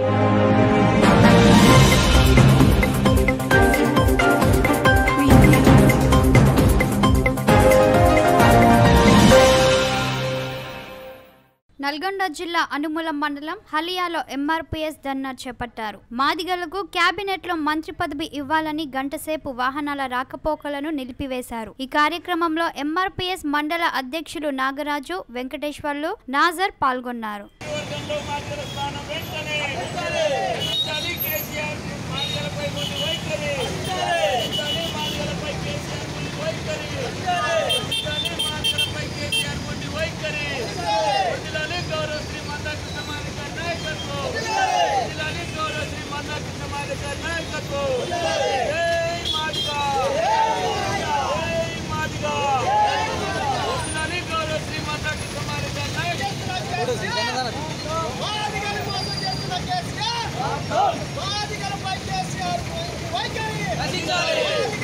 నల్గొండ జిల్లా అనుముల మండలం హలియాలో ఎంఆర్పీఎస్ ధర్నా చేపట్టారు మాదిగలకు కేబినెట్ లో మంత్రి పదవి ఇవ్వాలని గంటసేపు వాహనాల రాకపోకలను నిలిపివేశారు ఈ కార్యక్రమంలో ఎంఆర్పీఎస్ మండల అధ్యక్షులు నాగరాజు వెంకటేశ్వర్లు నాజర్ పాల్గొన్నారు వర్గంలో మార్గల స్థానం వెంటనే నచ్చాలి కేసీఆర్ మార్గలపై ముందు వైఖరి నచ్చాలి మార్గలపై కేసీఆర్ ముందు వైఖరి నచ్చాలి మార్గలపై కేసీఆర్ ముందు వైఖరి వదిలాలి గౌరవ శ్రీ మందా కృష్ణమాలిక నాయకత్వం వదిలాలి గౌరవ శ్రీ మందా కృష్ణమాలిక నాయకత్వం జై మాదిగా జై మాదిగా వదిలాలి గౌరవ శ్రీ మందా కృష్ణమాలిక నాయకత్వం వాదిగలు మోసం చేస్తున్న కేసీఆర్ వాదిగలపై కేసీఆర్ వైఖరి వాదిగలపై